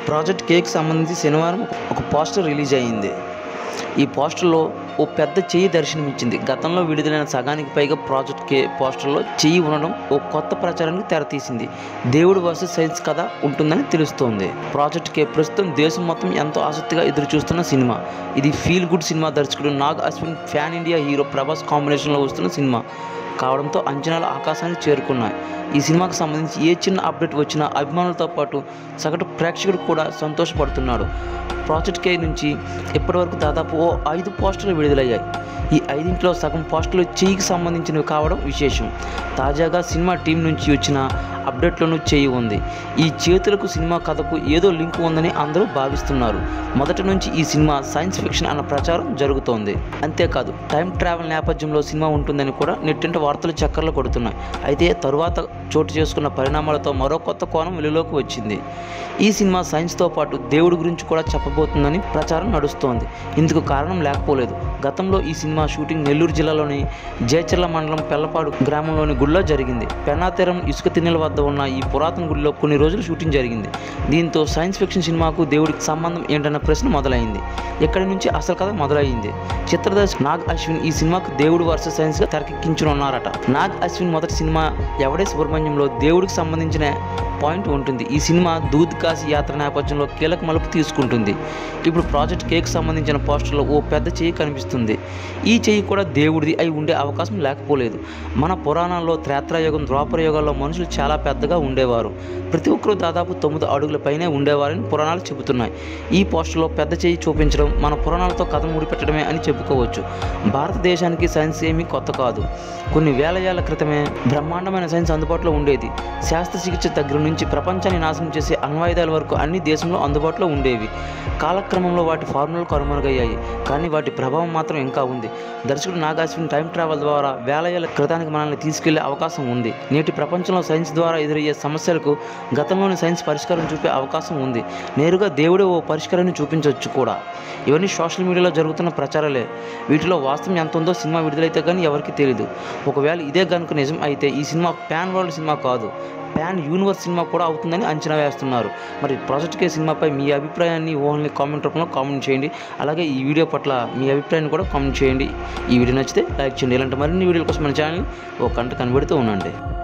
project cake సంబంధించి శనివారం ఒక పోస్టర్ రిలీజ్ అయ్యింది ఈ పోస్టర్లో ఓ పెద్ద చెయ్యి దర్శనమిచ్చింది గతంలో విడుదలైన సగానికి పైగా ప్రాజెక్ట్ కే పోస్టర్లో చెయ్యి ఉండడం ఓ కొత్త ప్రచారానికి తెరతీసింది దేవుడు వర్సెస్ సైన్స్ కథ ఉంటుందని తెలుస్తోంది ప్రాజెక్ట్ కే ప్రస్తుతం దేశం మొత్తం ఎంతో ఆసక్తిగా ఎదురు చూస్తున్న సినిమా ఇది ఫీల్ గుడ్ సినిమా దర్శకుడు Nag Ashwin pan India hero Prabhas కాంబినేషన్లో వస్తున్న సినిమా కావడంతో అంచనాలు ఆకాశానికి చేరుకున్నాయి ఈ సినిమాకు సంబంధించి ఏ చిన్న అప్డేట్ వచ్చినా అభిమానులతో పాటు సగటు ప్రేక్షకుడు కూడా సంతోషపడుతున్నాడు ప్రాజెక్ట్ కే నుంచి ఇప్పటివరకు దాదాపు ఓ ఐదు పోస్టర్లు విడుదలయ్యాయి ఈ ఐదింట్లో సగం పోస్టర్లు చెయ్యికి సంబంధించినవి కావడం విశేషం తాజాగా సినిమా టీం నుంచి వచ్చిన అప్డేట్లోనూ చేయి ఉంది ఈ చేతులకు సినిమా కథకు ఏదో లింక్ ఉందని అందరూ భావిస్తున్నారు మొదటి నుంచి ఈ సినిమా సైన్స్ ఫిక్షన్ అన్న ప్రచారం జరుగుతోంది అంతేకాదు టైం ట్రావెల్ నేపథ్యంలో సినిమా ఉంటుందని కూడా నెట్టింట వార్తలు చక్కర్లు కొడుతున్నాయి అయితే తరువాత చోటు చేసుకున్న పరిణామాలతో మరో కొత్త కోణం వెలుగులోకి వచ్చింది ఈ సినిమా సైన్స్తో పాటు దేవుడి గురించి కూడా చెప్పబోతుందని ప్రచారం నడుస్తోంది ఇందుకు కారణం లేకపోలేదు గతంలో ఈ సినిమా షూటింగ్ నెల్లూరు జిల్లాలోని జయచర్ల మండలం పెల్లపాడు గ్రామంలోని గుడిలో జరిగింది పెన్నాతీరం ఇసుక తిన్నెల వద్ద ఉన్న ఈ పురాతన గుడిలో కొన్ని రోజులు షూటింగ్ జరిగింది దీంతో సైన్స్ ఫిక్షన్ సినిమాకు దేవుడికి సంబంధం ఏంటన్న ప్రశ్న మొదలైంది ఇక్కడి నుంచి అసలు కథ మొదలైంది చిత్రదర్శి నాగ్ అశ్విన్ ఈ సినిమాకు దేవుడు వర్సెస్ సైన్స్ గా తెరకెక్కించనున్నారట నాగ్ అశ్విన్ మొదటి సినిమా ఎవడే సుబ్రహ్మణ్యంలో దేవుడికి సంబంధించిన పాయింట్ ఉంటుంది ఈ సినిమా దూద్ కాశీ యాత్ర నేపథ్యంలో కీలక మలుపు తీసుకుంటుంది ఇప్పుడు ప్రాజెక్ట్ కేక్ సంబంధించిన పోస్టర్లో ఓ పెద్ద చెయ్యి కనిపిస్తుంది ఈ చెయ్యి కూడా దేవుడిది అయి ఉండే అవకాశం లేకపోలేదు మన పురాణాల్లో త్రేత్రయుగం ద్వాపర యుగాల్లో మనుషులు చాలా పెద్దగా ఉండేవారు ప్రతి ఒక్కరూ దాదాపు తొమ్మిది అడుగుల పైనే ఉండేవారని పురాణాలు చెబుతున్నాయి ఈ పోస్టర్లో పెద్ద చెయ్యి చూపించడం మన పురాణాలతో కథ ముడిపెట్టడమే అని చెప్పుకోవచ్చు భారతదేశానికి సైన్స్ ఏమీ కొత్త కాదు కొన్ని వేల ఏళ్ల క్రితమే బ్రహ్మాండమైన సైన్స్ అందుబాటులో ఉండేది శాస్త్రచికిత్స దగ్గర నుంచి ప్రపంచాన్ని నాశనం చేసే అణ్వాయుధాల వరకు అన్ని దేశంలో అందుబాటులో ఉండేవి కాలక్రమంలో వాటి ఫార్ములాలు కనుమరుగయ్యాయి కానీ వాటి ప్రభావం మాత్రం ఇంకా ఉంది దర్శకుడు నాగాశ్విన్ టైం ట్రావెల్ ద్వారా వేల ఏళ్ల క్రితానికి మనల్ని తీసుకెళ్లే అవకాశం ఉంది నేటి ప్రపంచంలో సైన్స్ ద్వారా ఎదురయ్యే సమస్యలకు గతంలోని సైన్స్ పరిష్కారం చూపే అవకాశం ఉంది నేరుగా దేవుడే ఓ పరిష్కారాన్ని చూపించవచ్చు కూడా ఇవన్నీ సోషల్ మీడియాలో జరుగుతున్న ప్రచారాలే వీటిలో వాస్తవం ఎంత ఉందో సినిమా విడుదలైతే కానీ ఎవరికి తెలియదు ఒకవేళ ఇదే కనుక నిజం అయితే ఈ సినిమా ప్యాన్ వరల్డ్ సినిమా కాదు ప్యాన్ యూనివర్స్ సినిమా కూడా అవుతుందని అంచనా వేస్తున్నారు మరి ప్రాజెక్ట్ కే సినిమాపై మీ అభిప్రాయాన్ని ఓన్లీ కామెంట్ రూపంలో కామెంట్ చేయండి అలాగే ఈ వీడియో పట్ల మీ అభిప్రాయాన్ని కూడా కామెంట్ చేయండి ఈ వీడియో నచ్చితే లైక్ చేయండి ఇలాంటి మరిన్ని వీడియోల కోసం మన ఛానల్ని ఒక కంట కనబెడుతూ ఉండండి